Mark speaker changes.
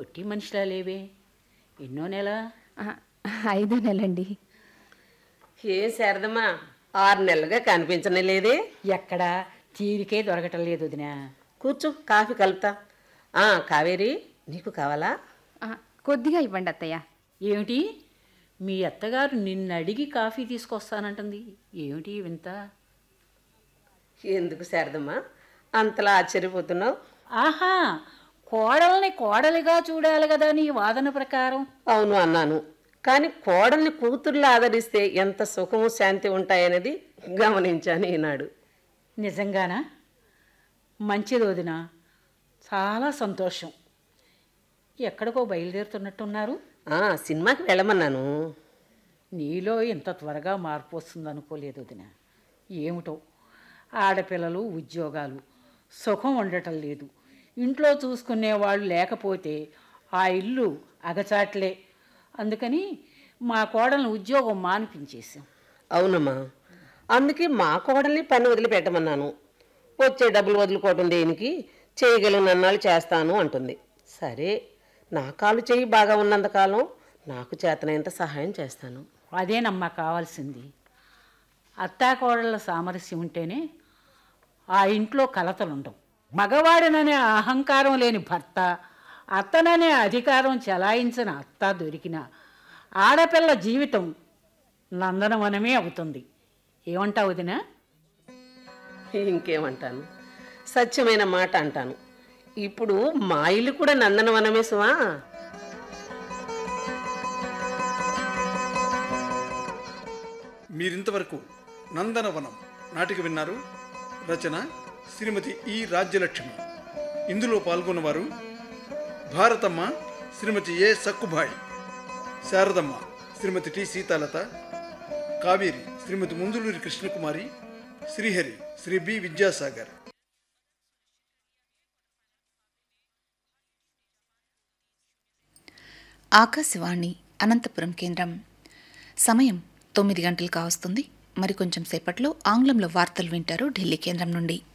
Speaker 1: పొట్టి మనిషిలా లేవే ఎన్నో నెల
Speaker 2: ఆ, ఐదో నెలండి
Speaker 3: ఏం శారదమ్మా ఆరు నెలలుగా కనిపించనే లేదే
Speaker 1: ఎక్కడా తీరికే దొరకటం లేదు వదినా
Speaker 3: కూర్చో కాఫీ కలుపుతా ఆ, కావేరి నీకు కావాలా
Speaker 2: ఆ, కొద్దిగా ఇవ్వండి అత్తయ్య
Speaker 1: ఏమిటి మీ అత్తగారు నిన్ను అడిగి కాఫీ తీసుకొస్తానంటుంది ఏమిటి ఈ వింత
Speaker 3: ఎందుకు శారదమ్మా అంతలా ఆశ్చర్యపోతున్నావు
Speaker 1: ఆహా కోడల్ని కోడలిగా చూడాలి కదా నీ వాదన ప్రకారం
Speaker 3: అవును అన్నాను కానీ కోడల్ని కూతుర్లు ఆదరిస్తే ఎంత సుఖము శాంతి ఉంటాయనేది గమనించాను ఈనాడు
Speaker 1: నిజంగానా మంచిది వదిన చాలా సంతోషం ఎక్కడికో బయలుదేరుతున్నట్టున్నారు
Speaker 3: ఆ, సినిమాకి వెళ్ళమన్నాను
Speaker 1: నీలో ఇంత త్వరగా మార్పు వస్తుంది అనుకోలేదు వదిన ఏమిటో ఆడపిల్లలు ఉద్యోగాలు సుఖం ఉండటం లేదు ఇంట్లో చూసుకునేవాళ్ళు లేకపోతే ఆ ఇల్లు అగచాట్లే అందుకని మా కోడలను ఉద్యోగం మానిపించేసాం
Speaker 3: అవునమ్మా అందుకే మా కోడల్ని పని వదిలిపెట్టమన్నాను వచ్చే డబ్బులు వదులుకోవటం దేనికి చేయగలిగినన్నాళ్ళు చేస్తాను అంటుంది సరే నా కాలు చేయి బాగా ఉన్నంతకాలం నాకు చేతనైనంత సహాయం చేస్తాను
Speaker 1: అదేనమ్మా కావాల్సింది అత్తాకోడళ్ళ సామరస్యం ఉంటేనే ఆ ఇంట్లో కలతలుండవు మగవాడిననే అహంకారం లేని భర్త అత్తననే అధికారం చెలాయించిన అత్త దొరికిన ఆడపిల్ల జీవితం నందనవనమే అవుతుంది ఏమంటావు వదినా
Speaker 3: ఇంకేమంటాను సత్యమైన మాట అంటాను ఇప్పుడు మా ఇల్లు కూడా నందనవనమే సుమా
Speaker 4: మీరింతవరకు నందనవనం నాటిక విన్నారు రచన శ్రీమతి ఈ రాజ్యలక్ష్మి ఇందులో పాల్గొన్నవారు Bharathamma Shrimati A Sakkubai Saradamma Shrimati T Seethalatha Kaveri Shrimati Munduluri Krishnakumari Srihari Shri B Vidyasagar
Speaker 5: Akashvani Anantapuram కేంద్రం సమయం తొమ్మిది గంటలు కావస్తుంది మరి కొంచెం సేపట్లో ఆంగ్లంలో వార్తలు వింటారు ఢిల్లీ కేంద్రం నుండి